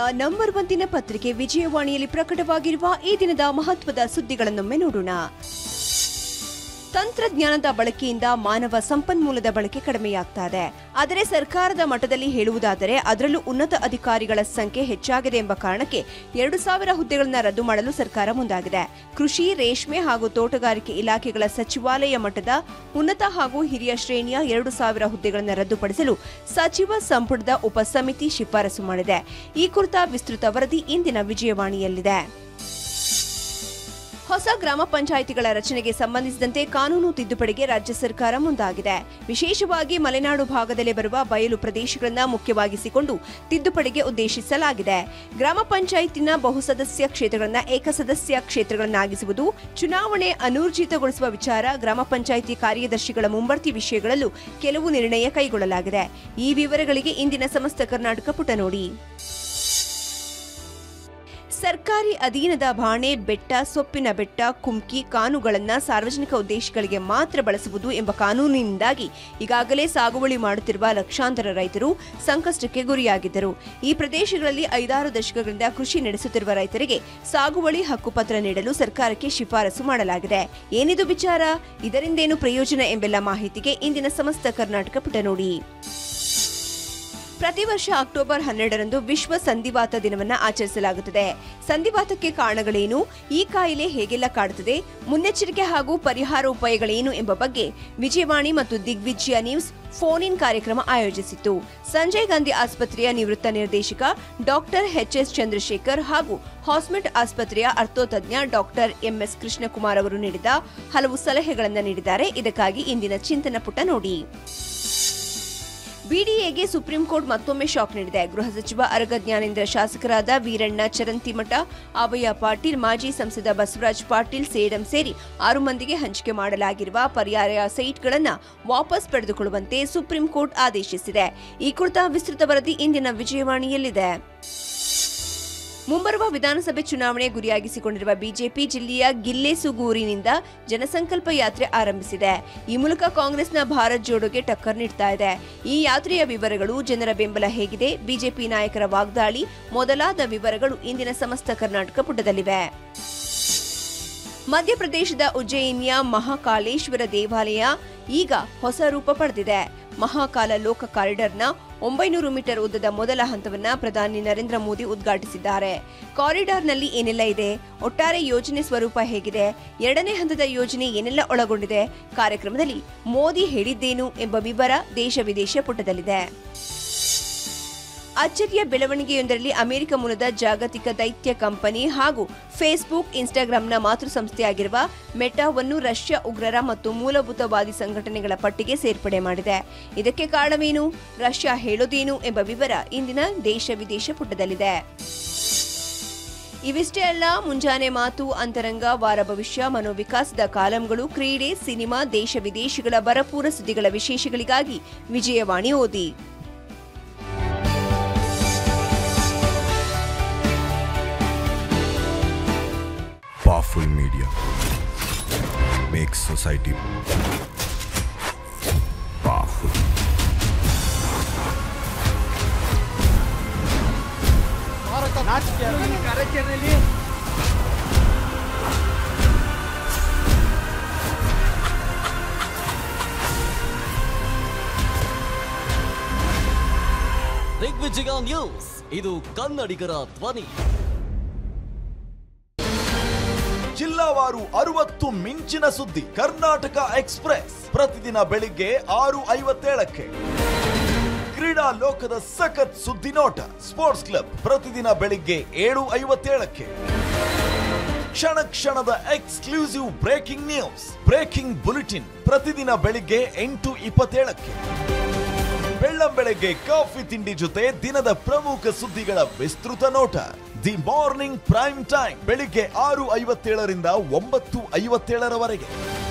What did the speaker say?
Number one ದಿನಪತ್ರಿಕೆ ವಿಜಯವಾಣಿಯಲ್ಲಿ ಪ್ರಕಟವಾಗಿರುವ ಈ ದಿನದ ಮಹತ್ವದ ಸುದ್ದಿಗಳನ್ನೊಮ್ಮೆ ನೋಡೋಣ ತಂತ್ರಜ್ಞಾನದ ಬಳಕೆಯಿಂದ ಮಾನವ ಸಂಪನ್ಮೂಲದ ಬಳಕೆ ಕಡಿಮೆಯಾಗ್ತಾ ಇದೆ ಆದರೆ ಸರ್ಕಾರದ ಮಟ್ಟದಲ್ಲಿ ಹೇಳುವುದಾದರೆ ಅದರಲ್ಲೂ ಉನ್ನತ ಅಧಿಕಾರಿಗಳ ಸಂಖ್ಯೆ ಹೆಚ್ಚಾಗಿದೆ ಎಂಬ ಕಾರಣಕ್ಕೆ ಎರಡು ಸಾವಿರ ಹುದ್ದೆಗಳನ್ನು ರದ್ದು ಮಾಡಲು ಸರ್ಕಾರ ಮುಂದಾಗಿದೆ ಕೃಷಿ ರೇಷ್ಮೆ ಹಾಗೂ ತೋಟಗಾರಿಕೆ ಇಲಾಖೆಗಳ ಸಚಿವಾಲಯ ಮಟ್ಟದ ಉನ್ನತ ಹಾಗೂ ಹಿರಿಯ ಶ್ರೇಣಿಯ ಎರಡು ಸಾವಿರ ಹುದ್ದೆಗಳನ್ನು ರದ್ದುಪಡಿಸಲು ಸಚಿವ ಸಂಪುಟದ ಉಪಸಮಿತಿ ಶಿಫಾರಸು ಮಾಡಿದೆ ಈ ಕುರಿತ ವಿಸ್ತೃತ ವರದಿ ಇಂದಿನ ವಿಜಯವಾಣಿಯಲ್ಲಿದೆ ಹೊಸ ಗ್ರಾಮ ಪಂಚಾಯಿತಿಗಳ ರಚನೆಗೆ ಸಂಬಂಧಿಸಿದಂತೆ ಕಾನೂನು ತಿದ್ದುಪಡಿಗೆ ರಾಜ್ಯ ಸರ್ಕಾರ ಮುಂದಾಗಿದೆ ವಿಶೇಷವಾಗಿ ಮಲೆನಾಡು ಭಾಗದಲ್ಲಿ ಬರುವ ಬಯಲು ಪ್ರದೇಶಗಳನ್ನು ಮುಖ್ಯವಾಗಿಸಿಕೊಂಡು ತಿದ್ದುಪಡಿಗೆ ಉದ್ದೇಶಿಸಲಾಗಿದೆ ಗ್ರಾಮ ಪಂಚಾಯತಿನ ಬಹುಸದಸ್ಯ ಕ್ಷೇತ್ರಗಳನ್ನು ಏಕಸದಸ್ಯ ಕ್ಷೇತ್ರಗಳನ್ನಾಗಿಸುವುದು ಚುನಾವಣೆ ಅನೂರ್ಜಿತಗೊಳಿಸುವ ವಿಚಾರ ಗ್ರಾಮ ಪಂಚಾಯಿತಿ ಕಾರ್ಯದರ್ಶಿಗಳ ಮುಂಬರ್ತಿ ವಿಷಯಗಳಲ್ಲೂ ಕೆಲವು ನಿರ್ಣಯ ಕೈಗೊಳ್ಳಲಾಗಿದೆ ಈ ವಿವರಗಳಿಗೆ ಇಂದಿನ ಸಮಸ್ತ ಕರ್ನಾಟಕ ಪುಟ ನೋಡಿ ಸರ್ಕಾರಿ ಅಧೀನದ ಬಾಣೆ ಬೆಟ್ಟ ಸೊಪ್ಪಿನ ಬೆಟ್ಟ ಕುಮ್ಕಿ ಕಾನುಗಳನ್ನ ಸಾರ್ವಜನಿಕ ಉದ್ದೇಶಗಳಿಗೆ ಮಾತ್ರ ಬಳಸುವುದು ಎಂಬ ಕಾನೂನಿನಿಂದಾಗಿ ಈಗಾಗಲೇ ಸಾಗುವಳಿ ಮಾಡುತ್ತಿರುವ ಲಕ್ಷಾಂತರ ರೈತರು ಸಂಕಷ್ಟಕ್ಕೆ ಗುರಿಯಾಗಿದ್ದರು ಈ ಪ್ರದೇಶಗಳಲ್ಲಿ ಐದಾರು ದಶಕಗಳಿಂದ ಕೃಷಿ ನಡೆಸುತ್ತಿರುವ ರೈತರಿಗೆ ಸಾಗುವಳಿ ಹಕ್ಕುಪತ್ರ ನೀಡಲು ಸರ್ಕಾರಕ್ಕೆ ಶಿಫಾರಸು ಮಾಡಲಾಗಿದೆ ಏನಿದು ವಿಚಾರ ಇದರಿಂದೇನು ಪ್ರಯೋಜನ ಎಂಬೆಲ್ಲ ಮಾಹಿತಿಗೆ ಇಂದಿನ ಸಮಸ್ತ ಕರ್ನಾಟಕ ಪುಟ ನೋಡಿ ಪ್ರತಿ ವರ್ಷ ಅಕ್ಟೋಬರ್ ಹನ್ನೆರಡರಂದು ವಿಶ್ವ ಸಂಧಿವಾತ ದಿನವನ್ನ ಆಚರಿಸಲಾಗುತ್ತದೆ ಸಂಧಿವಾತಕ್ಕೆ ಕಾರಣಗಳೇನು ಈ ಕಾಯಿಲೆ ಹೇಗೆಲ್ಲ ಕಾಡುತ್ತದೆ ಮುನ್ನೆಚ್ಚರಿಕೆ ಹಾಗೂ ಪರಿಹಾರ ಉಪಾಯಗಳೇನು ಎಂಬ ಬಗ್ಗೆ ವಿಜಯವಾಣಿ ಮತ್ತು ದಿಗ್ವಿಜಯ ನ್ಯೂಸ್ ಫೋನ್ ಇನ್ ಕಾರ್ಯಕ್ರಮ ಆಯೋಜಿಸಿತ್ತು ಸಂಜಯ್ ಗಾಂಧಿ ಆಸ್ಪತ್ರೆಯ ನಿವೃತ್ತ ನಿರ್ದೇಶಕ ಡಾಕ್ಟರ್ ಎಚ್ಎಸ್ ಚಂದ್ರಶೇಖರ್ ಹಾಗೂ ಹಾಸ್ಮೆಟ್ ಆಸ್ಪತ್ರೆಯ ಅರ್ಥೋತಜ್ಞ ಡಾಕ್ಟರ್ ಎಂಎಸ್ ಕೃಷ್ಣಕುಮಾರ್ ಅವರು ನೀಡಿದ ಹಲವು ಸಲಹೆಗಳನ್ನು ನೀಡಿದ್ದಾರೆ ಇದಕ್ಕಾಗಿ ಇಂದಿನ ಚಿಂತನ ಪುಟ ನೋಡಿ ಬಿಡಿಎಗೆ ಸುಪ್ರೀಂ ಕೋರ್ಟ್ ಮತ್ತೊಮ್ಮೆ ಶಾಕ್ ನೀಡಿದೆ ಗೃಹ ಸಚಿವ ಅರಗ ಜ್ಞಾನೇಂದ್ರ ಶಾಸಕರಾದ ವೀರಣ್ಣ ಚರಂತಿಮಠ ಅಭಯ ಪಾಟೀಲ್ ಮಾಜಿ ಸಂಸದ ಬಸವರಾಜ್ ಪಾಟೀಲ್ ಸೇಡಂ ಸೇರಿ ಆರು ಮಂದಿಗೆ ಹಂಚಿಕೆ ಮಾಡಲಾಗಿರುವ ಪರ್ಯಾಯ ಸೈಟ್ಗಳನ್ನು ವಾಪಸ್ ಪಡೆದುಕೊಳ್ಳುವಂತೆ ಸುಪ್ರೀಂ ಕೋರ್ಟ್ ಆದೇಶಿಸಿದೆ ಈ ಕುರಿತ ವಿಸ್ತೃತ ವರದಿ ಇಂದಿನ ವಿಜಯವಾಣಿಯಲ್ಲಿದೆ ಮುಂಬರುವ ವಿಧಾನಸಭೆ ಚುನಾವಣೆ ಗುರಿಯಾಗಿಸಿಕೊಂಡಿರುವ ಬಿಜೆಪಿ ಜಿಲ್ಲೆಯ ಗಿಲ್ಲೆಸುಗೂರಿನಿಂದ ಜನಸಂಕಲ್ಪ ಯಾತ್ರೆ ಆರಂಭಿಸಿದೆ ಈ ಮೂಲಕ ಕಾಂಗ್ರೆಸ್ನ ಭಾರತ್ ಜೋಡೋಗೆ ಟಕ್ಕರ್ ನೀಡ್ತಾ ಇದೆ ಈ ಯಾತ್ರೆಯ ವಿವರಗಳು ಜನರ ಬೆಂಬಲ ಹೇಗಿದೆ ಬಿಜೆಪಿ ನಾಯಕರ ವಾಗ್ದಾಳಿ ಮೊದಲಾದ ವಿವರಗಳು ಇಂದಿನ ಸಮಸ್ತ ಕರ್ನಾಟಕ ಪುಟದಲ್ಲಿವೆ ಮಧ್ಯಪ್ರದೇಶದ ಉಜ್ಜಯಿನಿಯ ಮಹಾಕಾಲೇಶ್ವರ ದೇವಾಲಯ ಈಗ ಹೊಸ ರೂಪ ಪಡೆದಿದೆ ಮಹಾಕಾಲ ಲೋಕ ಕಾರಿಡರ್ನ ಒಂಬೈನೂರು ಮೀಟರ್ ಉದ್ದದ ಮೊದಲ ಹಂತವನ್ನ ಪ್ರಧಾನಿ ನರೇಂದ್ರ ಮೋದಿ ಉದ್ಘಾಟಿಸಿದ್ದಾರೆ ಕಾರಿಡಾರ್ನಲ್ಲಿ ಏನೆಲ್ಲ ಇದೆ ಒಟ್ಟಾರೆ ಯೋಜನೆ ಸ್ವರೂಪ ಹೇಗಿದೆ ಎರಡನೇ ಹಂತದ ಯೋಜನೆ ಏನೆಲ್ಲ ಒಳಗೊಂಡಿದೆ ಕಾರ್ಯಕ್ರಮದಲ್ಲಿ ಮೋದಿ ಹೇಳಿದ್ದೇನು ಎಂಬ ವಿವರ ದೇಶ ವಿದೇಶ ಪುಟದಲ್ಲಿದೆ ಅಚ್ಚರಿಯ ಬೆಳವಣಿಗೆಯೊಂದರಲ್ಲಿ ಅಮೆರಿಕ ಮೂಲದ ಜಾಗತಿಕ ದೈತ್ಯ ಕಂಪನಿ ಹಾಗೂ ಫೇಸ್ಬುಕ್ ಇನ್ಸ್ಟಾಗ್ರಾಂನ ಮಾತೃ ಸಂಸ್ಥೆಯಾಗಿರುವ ಮೆಟಾವನ್ನು ರಷ್ಯಾ ಉಗ್ರರ ಮತ್ತು ಮೂಲಭೂತವಾದಿ ಸಂಘಟನೆಗಳ ಪಟ್ಟಿಗೆ ಸೇರ್ಪಡೆ ಮಾಡಿದೆ ಇದಕ್ಕೆ ಕಾರಣವೇನು ರಷ್ಯಾ ಹೇಳೋದೇನು ಎಂಬ ವಿವರ ಇಂದಿನ ದೇಶ ವಿದೇಶ ಪುಟದಲ್ಲಿದೆ ಇವಿಷ್ಟೇ ಅಲ್ಲ ಮುಂಜಾನೆ ಮಾತು ಅಂತರಂಗ ವಾರ ಭವಿಷ್ಯ ಮನೋವಿಕಾಸದ ಕಾಲಂಗಳು ಕ್ರೀಡೆ ಸಿನಿಮಾ ದೇಶ ವಿದೇಶಗಳ ಭರಪೂರ ಸುದ್ದಿಗಳ ವಿಶೇಷಗಳಿಗಾಗಿ ವಿಜಯವಾಣಿ ಓದಿ Powerful media makes society powerful. Digvijaya news ಇದು ಕನ್ನಡಿಗರ ಧ್ವನಿ ಜಿಲ್ಲಾವಾರು ಅರವತ್ತು ಮಿಂಚಿನ ಸುದ್ದಿ ಕರ್ನಾಟಕ ಎಕ್ಸ್ಪ್ರೆಸ್ ಪ್ರತಿದಿನ ಬೆಳಿಗ್ಗೆ ಆರು ಐವತ್ತೇಳಕ್ಕೆ ಕ್ರೀಡಾ ಲೋಕದ ಸಖತ್ ಸುದ್ದಿ ನೋಟ ಸ್ಪೋರ್ಟ್ಸ್ ಕ್ಲಬ್ ಪ್ರತಿದಿನ ಬೆಳಿಗ್ಗೆ ಏಳು ಐವತ್ತೇಳಕ್ಕೆ ಕ್ಷಣ ಕ್ಷಣದ exclusive breaking news breaking bulletin ಪ್ರತಿದಿನ ಬೆಳಿಗ್ಗೆ ಎಂಟು ಇಪ್ಪತ್ತೇಳಕ್ಕೆ ಬೆಳ್ಳಂ ಬೆಳಗ್ಗೆ ಕಾಫಿ ತಿಂಡಿ ಜೊತೆ ದಿನದ ಪ್ರಮುಖ ಸುದ್ದಿಗಳ ವಿಸ್ತೃತ ನೋಟ ದಿ ಮಾರ್ನಿಂಗ್ ಪ್ರೈಮ್ ಟೈಮ್ ಬೆಳಿಗ್ಗೆ ಆರು ಐವತ್ತೇಳರಿಂದ ಒಂಬತ್ತು ಐವತ್ತೇಳರವರೆಗೆ